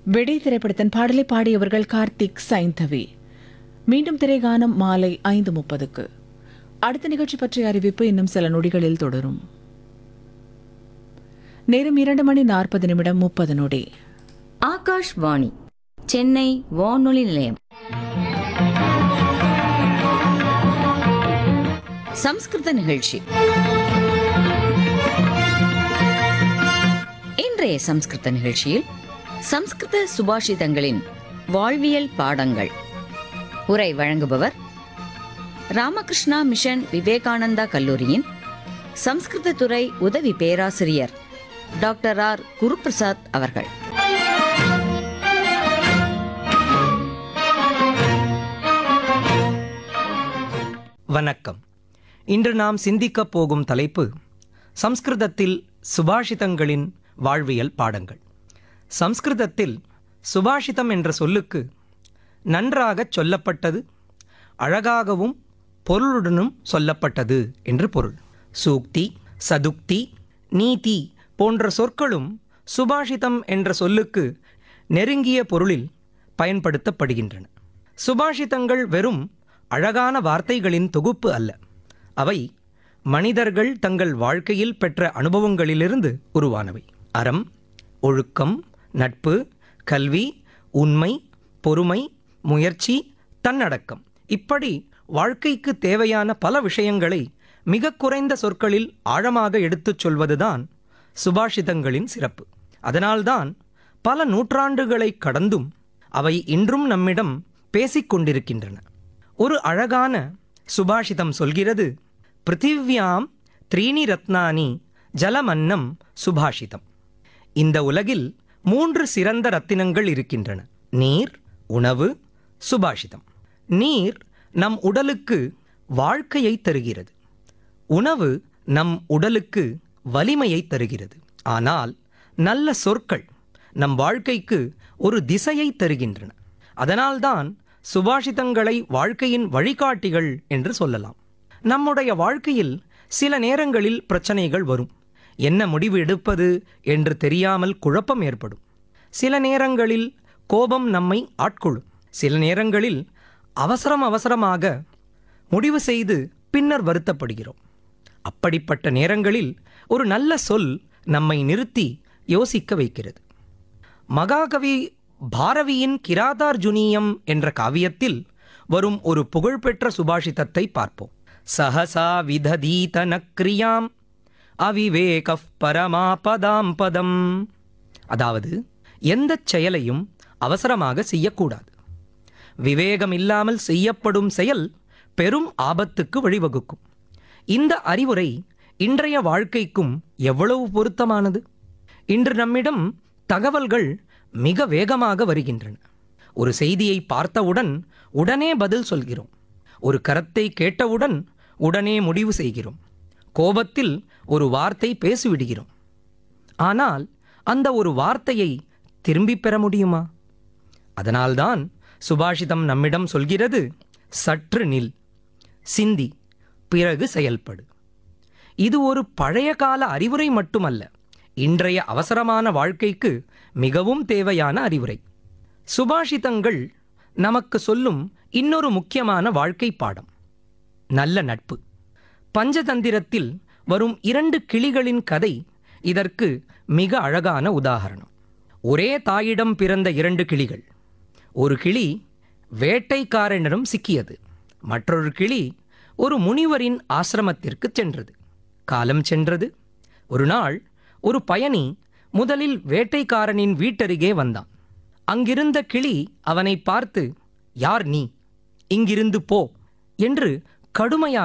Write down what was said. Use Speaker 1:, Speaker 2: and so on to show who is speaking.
Speaker 1: வெடி திரைப்படத்தின் பாடலை பாடியவர்கள் கார்த்திக் சைந்தவி மீண்டும் திரைகானம் மாலை ஐந்து முப்பதுக்கு அடுத்த நிகழ்ச்சி பற்றிய அறிவிப்பு இன்னும் சில நொடிகளில் தொடரும் நேரம் இரண்டு மணி நாற்பது நிமிடம் முப்பது நொடி
Speaker 2: ஆகாஷ்வாணி சென்னை வானொலி நிலையம் சம்ஸ்கிருத நிகழ்ச்சி இன்றைய சம்ஸ்கிருத நிகழ்ச்சியில் சம்ஸ்கிருத சுபாஷிதங்களின் வாழ்வியல் பாடங்கள் உரை வழங்குபவர் ராமகிருஷ்ணா மிஷன் விவேகானந்தா கல்லூரியின் சம்ஸ்கிருத துறை உதவி பேராசிரியர் டாக்டர் ஆர் குருபிரசாத் அவர்கள்
Speaker 3: வணக்கம் இன்று நாம் சிந்திக்கப் போகும் தலைப்பு சம்ஸ்கிருதத்தில் சுபாஷிதங்களின் வாழ்வியல் பாடங்கள் சம்ஸ்கிருதத்தில் சுபாஷிதம் என்ற சொல்லுக்கு நன்றாகச் சொல்லப்பட்டது அழகாகவும் பொருளுடனும் சொல்லப்பட்டது என்று பொருள் சூக்தி சதுக்தி நீதி போன்ற சொற்களும் சுபாஷிதம் என்ற சொல்லுக்கு நெருங்கிய பொருளில் பயன்படுத்தப்படுகின்றன சுபாஷிதங்கள் வெறும் அழகான வார்த்தைகளின் தொகுப்பு அல்ல அவை மனிதர்கள் தங்கள் வாழ்க்கையில் பெற்ற அனுபவங்களிலிருந்து உருவானவை அறம் ஒழுக்கம் நட்பு கல்வி உண்மை பொறுமை முயற்சி தன்னடக்கம் இப்படி வாழ்க்கைக்கு தேவையான பல விஷயங்களை மிக குறைந்த சொற்களில் ஆழமாக எடுத்துச் சொல்வதுதான் சுபாஷிதங்களின் சிறப்பு அதனால்தான் பல நூற்றாண்டுகளை கடந்தும் அவை இன்றும் நம்மிடம் பேசிக் கொண்டிருக்கின்றன ஒரு அழகான சுபாஷிதம் சொல்கிறது பிருத்திவ்யாம் த்ரீணி ரத்னானி ஜலமன்னம் சுபாஷிதம் இந்த உலகில் மூன்று சிறந்த ரத்தினங்கள் இருக்கின்றன நீர் உணவு சுபாஷிதம் நீர் நம் உடலுக்கு வாழ்க்கையை தருகிறது உணவு நம் உடலுக்கு வலிமையை தருகிறது ஆனால் நல்ல சொற்கள் நம் வாழ்க்கைக்கு ஒரு திசையை தருகின்றன அதனால்தான் சுபாஷிதங்களை வாழ்க்கையின் வழிகாட்டிகள் என்று சொல்லலாம் நம்முடைய வாழ்க்கையில் சில நேரங்களில் பிரச்சனைகள் வரும் என்ன முடிவு எடுப்பது என்று தெரியாமல் குழப்பம் ஏற்படும் சில நேரங்களில் கோபம் நம்மை ஆட்கொள்ளும் சில நேரங்களில் அவசரம் அவசரமாக முடிவு செய்து பின்னர் வருத்தப்படுகிறோம் அப்படிப்பட்ட நேரங்களில் ஒரு நல்ல சொல் நம்மை நிறுத்தி யோசிக்க வைக்கிறது மகாகவி பாரவியின் கிராதார்ஜுனியம் என்ற காவியத்தில் வரும் ஒரு புகழ்பெற்ற சுபாஷிதத்தை பார்ப்போம் சஹசா விததீத நக்ரியாம் அவிவேக பரமாபதாம் பதம் அதாவது எந்த செயலையும் அவசரமாக செய்யக்கூடாது விவேகம் இல்லாமல் செய்யப்படும் செயல் பெரும் ஆபத்துக்கு வழிவகுக்கும் இந்த அறிவுரை இன்றைய வாழ்க்கைக்கும் எவ்வளவு பொருத்தமானது இன்று நம்மிடம் தகவல்கள் மிக வேகமாக வருகின்றன ஒரு செய்தியை பார்த்தவுடன் உடனே பதில் சொல்கிறோம் ஒரு கரத்தை கேட்டவுடன் உடனே முடிவு செய்கிறோம் கோபத்தில் ஒரு வார்த்தை பேசிவிடுகிறோம் ஆனால் அந்த ஒரு வார்த்தையை திரும்பிப் பெற முடியுமா அதனால்தான் சுபாஷிதம் நம்மிடம் சொல்கிறது சற்று நில் சிந்தி பிறகு செயல்படு இது ஒரு பழைய கால அறிவுரை மட்டுமல்ல இன்றைய அவசரமான வாழ்க்கைக்கு மிகவும் தேவையான அறிவுரை சுபாஷிதங்கள் நமக்கு சொல்லும் இன்னொரு முக்கியமான வாழ்க்கை பாடம் நல்ல நட்பு பஞ்சதந்திரத்தில் வரும் இரண்டு கிளிகளின் கதை இதற்கு மிக அழகான உதாரணம் ஒரே தாயிடம் பிறந்த இரண்டு கிளிகள் ஒரு கிளி வேட்டைக்காரனிடம் சிக்கியது மற்றொரு கிளி ஒரு முனிவரின் ஆசிரமத்திற்கு சென்றது காலம் சென்றது ஒரு நாள் ஒரு பயணி முதலில் வேட்டைக்காரனின் வீட்டருகே வந்தான் அங்கிருந்த கிளி அவனை பார்த்து யார் நீ இங்கிருந்து போ என்று கடுமையாக